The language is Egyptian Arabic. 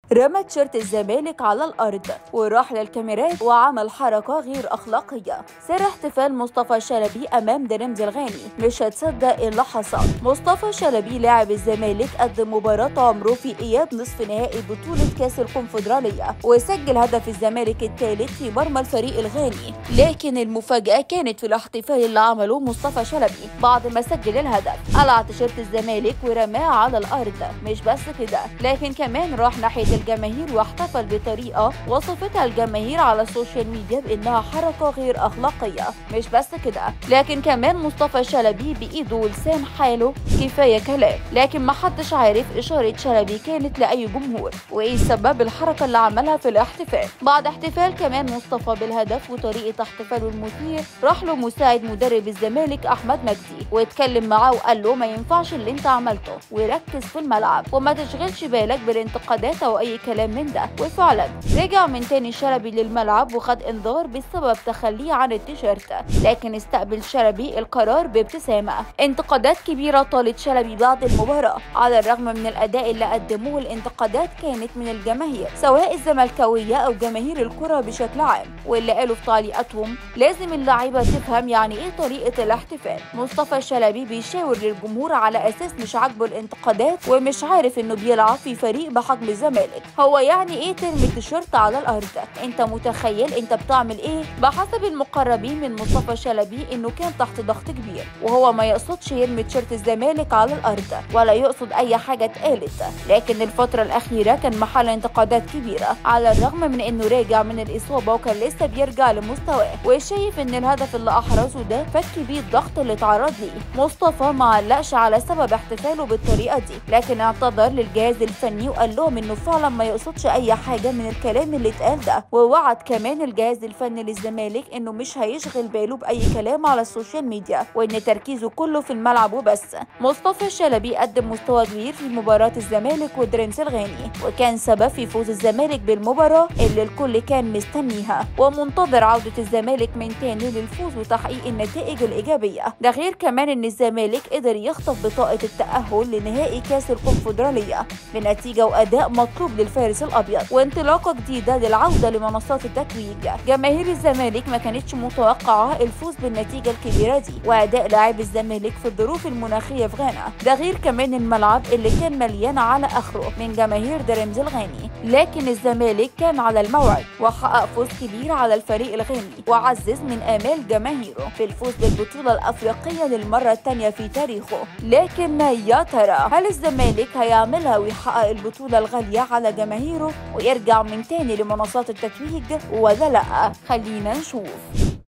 رمى تيشيرت الزمالك على الأرض وراح للكاميرات وعمل حركة غير أخلاقية سر احتفال مصطفى شلبي أمام دريمز الغاني مش هتصدق إيه اللي حصل مصطفى شلبي لاعب الزمالك قدم مباراة عمره في إياب نصف نهائي بطولة كأس الكونفدرالية وسجل هدف الزمالك الثالث في مرمى الفريق الغاني لكن المفاجأة كانت في الاحتفال اللي عمله مصطفى شلبي بعد ما سجل الهدف قلع تيشيرت الزمالك ورماه على الأرض مش بس كده لكن كمان راح ناحية الجماهير واحتفل بطريقة وصفتها الجماهير على السوشيال ميديا بأنها حركة غير أخلاقية مش بس كده لكن كمان مصطفى شلبي بإيده ولسان حاله كفاية كلام لكن محدش عارف إشارة شلبي كانت لأي جمهور وإيه سبب الحركة اللي عملها في الاحتفال بعد احتفال كمان مصطفى بالهدف وطريقة احتفاله المثير راح له مساعد مدرب الزمالك أحمد مجدي واتكلم معاه وقال له ما ينفعش اللي انت عملته وركز في الملعب وما تشغلش بالك بالانتقادات او اي كلام من ده وفعلا رجع من تاني شلبي للملعب وخد انذار بسبب تخليه عن التيشيرت لكن استقبل شلبي القرار بابتسامه انتقادات كبيره طالت شلبي بعد المباراه على الرغم من الاداء اللي قدموه الانتقادات كانت من الجماهير سواء الزملكاويه او جماهير الكره بشكل عام واللي قالوا في تعليقاتهم لازم اللعيبه تفهم يعني ايه طريقه الاحتفال مصطفى شلبي بيشاور للجمهور على اساس مش عاجبه الانتقادات ومش عارف انه بيلعب في فريق بحجم الزمالك هو يعني ايه ترمي التيشيرت على الارض انت متخيل انت بتعمل ايه بحسب المقربين من مصطفى شلبي انه كان تحت ضغط كبير وهو ما يقصدش يرمي تيشيرت الزمالك على الارض ولا يقصد اي حاجه اتقالت لكن الفتره الاخيره كان محل انتقادات كبيره على الرغم من انه راجع من الاصابه وكان لسه بيرجع لمستواه وشايف ان الهدف اللي احرزه ده فك بيه الضغط اللي اتعرض ليه مصطفى ما علقش على سبب احتفاله بالطريقه دي لكن اعتذر للجهاز الفني وقال لهم انه فعلا ما يقصدش اي حاجه من الكلام اللي اتقال ده ووعد كمان الجهاز الفني للزمالك انه مش هيشغل باله باي كلام على السوشيال ميديا وان تركيزه كله في الملعب وبس مصطفى شلبي قدم مستوى كبير في مباراه الزمالك ودريمس الغاني وكان سبب في فوز الزمالك بالمباراه اللي الكل كان مستنيها ومنتظر عوده الزمالك من تاني للفوز وتحقيق النتائج الايجابيه ده غير كمان ان الزمالك قدر يخطف بطاقه التاهل لنهائي كاس الكونفدراليه بنتيجه واداء مطلوب للفارس الابيض وانطلاقه جديده للعوده لمنصات التتويج جماهير الزمالك ما كانتش متوقعه الفوز بالنتيجه الكبيره دي واداء لاعبي الزمالك في الظروف المناخيه في غانا ده غير كمان الملعب اللي كان مليان على اخره من جماهير دريمز الغاني لكن الزمالك كان على الموعد وحقق فوز كبير على الفريق الغاني وعزز من امال جماهيره في الفوز بالبطوله الافريقيه للمره الثانيه في تاريخه لكن يا ترى هل الزمالك هيعملها ويحقق البطوله الغاليه على جماهيره ويرجع من تاني لمنصات التتويج ولا لا خلينا نشوف